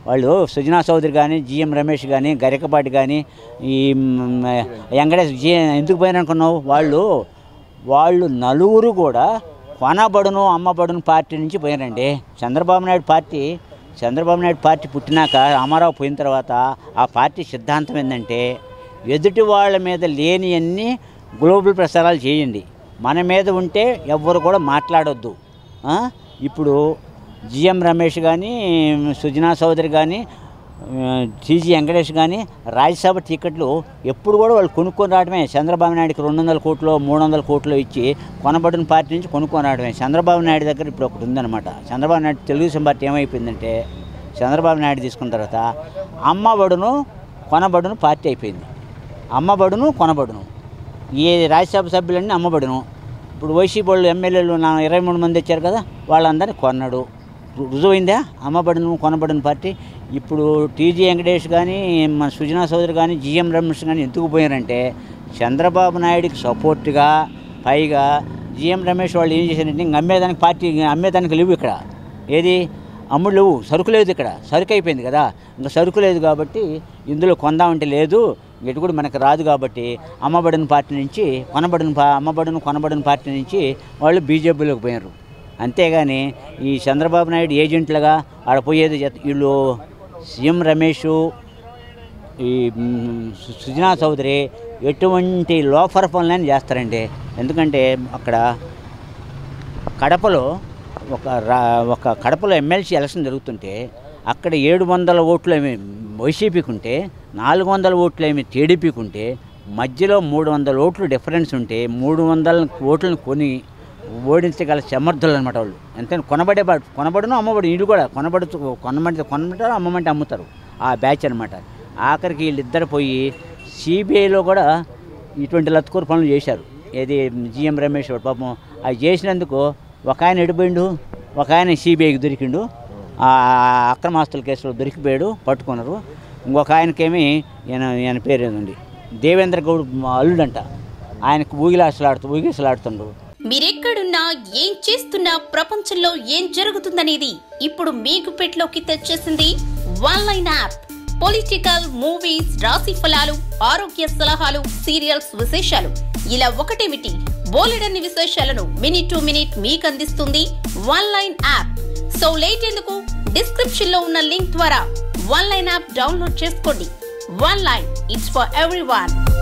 వాళ్ళు సుజనా చౌదరి కానీ జిఎం రమేష్ కానీ గరికపాటి కానీ ఈ మ్, వెంకటేష్ జి ఎందుకు పోయిన అనుకున్నావు వాళ్ళు వాళ్ళు నలుగురు కూడా కొనబడును అమ్మబడును పార్టీ నుంచి పోయారండి చంద్రబాబు నాయుడు పార్టీ చంద్రబాబు నాయుడు పార్టీ పుట్టినాక అమరావు పోయిన తర్వాత ఆ పార్టీ సిద్ధాంతం ఏంటంటే ఎదుటి వాళ్ళ మీద లేని అన్ని గ్లోబల్ ప్రసారాలు చేయండి మన మీద ఉంటే ఎవ్వరు కూడా మాట్లాడొద్దు ఆ? ఇప్పుడు జిఎం రమేష్ కానీ సుజనా చౌదరి కానీ టీజీ వెంకటేష్ కానీ రాజ్యసభ టికెట్లు ఎప్పుడు కూడా వాళ్ళు కొనుక్కొని రావడమే చంద్రబాబు నాయుడుకి రెండు వందల కోట్లు మూడు వందల కోట్లు ఇచ్చి కొనబడిన పార్టీ నుంచి కొనుక్కొని రావడమే చంద్రబాబు నాయుడు దగ్గర ఇప్పుడు ఒకటి ఉందన్నమాట చంద్రబాబు నాయుడు తెలుగుదేశం పార్టీ ఏమైపోయిందంటే చంద్రబాబు నాయుడు తీసుకున్న తర్వాత అమ్మబడును కొనబడును పార్టీ అయిపోయింది అమ్మబడును కొనబడును ఈ రాజ్యసభ సభ్యులన్నీ అమ్మబడును ఇప్పుడు వైసీపీ వాళ్ళు ఎమ్మెల్యేలు నా ఇరవై మూడు మంది వచ్చారు కదా వాళ్ళందరినీ కొన్నాడు రు- రుజువైందా అమ్మబడును కొనబడిన పార్టీ ఇప్పుడు టీజీ వెంకటేష్ కానీ మన సుజనా చౌదరి కానీ జిఎం రమేష్ కానీ ఎందుకు పోయారంటే చంద్రబాబు నాయుడికి సపోర్ట్గా పైగా జిఎం రమేష్ వాళ్ళు ఏం చేశారంటే ఇంక అమ్మేదానికి పార్టీ అమ్మేదానికి లేవు ఇక్కడ ఏది అమ్ముడు లేవు సరుకు లేదు ఇక్కడ సరుకు అయిపోయింది కదా ఇంకా సరుకు లేదు కాబట్టి ఇందులో కొందామంటే లేదు ఇటు కూడా మనకు రాదు కాబట్టి అమ్మబడిన పార్టీ నుంచి కొనబడిన పా అమ్మబడిన కొనబడిన పార్టీ నుంచి వాళ్ళు బీజేపీలోకి పోయారు అంతేగాని ఈ చంద్రబాబు నాయుడు ఏజెంట్లుగా ఆడ పోయేది జత- వీళ్ళు సీఎం రమేష్ ఈ మ్, సు- సుజనా చౌదరి ఎటువంటి లోఫర్ పనులని చేస్తారండి ఎందుకంటే అక్కడ కడపలో ఒక రా ఒక కడపలో ఎమ్మెల్సీ ఎలక్షన్ జరుగుతుంటే అక్కడ ఏడు వందల ఓట్లు ఏమి వైసీపీకి ఉంటే నాలుగు వందల ఓట్లు ఏమి టీడీపీకి ఉంటే మధ్యలో మూడు వందల ఓట్లు డిఫరెన్స్ ఉంటే మూడు వందల ఓట్లను కొని ఓడించగల సమర్థులు అనమాట వాళ్ళు ఎంత కొనబడే బా- కొనబడును అమ్మబడి వీళ్ళు కూడా కొనబడుతూ కొనమంటే కొనమంటారు అమ్మమంటే అమ్ముతారు ఆ బ్యాచ్ అనమాట ఆఖరికి వీళ్ళిద్దరు పోయి సిబిఐలో కూడా ఇటువంటి లత్కూరు పనులు చేశారు ఏది జిఎం రమేష్ వాడు పాపం అది చేసినందుకు ఒక ఆయన ఎడిపోయిండు ఒక ఆయన సిబిఐకి దొరికిండు ఆ అక్రమాస్తుల కేసులో దొరికిపోయాడు పట్టుకున్నారు ఇంకొక ఆయనకేమి ఈయన ఈయన పేరు ఏదండి దేవేంద్ర గౌడ్ మా అల్లుడంట ఆయనకు ఊగిలాసలాడుతూ ఊగిసలాడుతుండు మీరెక్కడున్నా ఏం చేస్తున్నా ప్రపంచంలో ఏం జరుగుతుందనేది ఇప్పుడు మీకు పెట్లోకి తెచ్చేసింది one line app political movies రాశి ఫలాలు ఆరోగ్య సలహాలు సీరియల్స్ విశేషాలు ఇలా ఒకటేమిటి బోలెడన్ని విశేషాలను మినిట్ టు మినిట్ మీకు అందిస్తుంది one line app so late ఎందుకు డిస్క్రిప్షన్ లో ఉన్న లింక్ ద్వారా వన్ లైన్ యాప్ డౌన్లోడ్ చేసుకోండి one line it's for every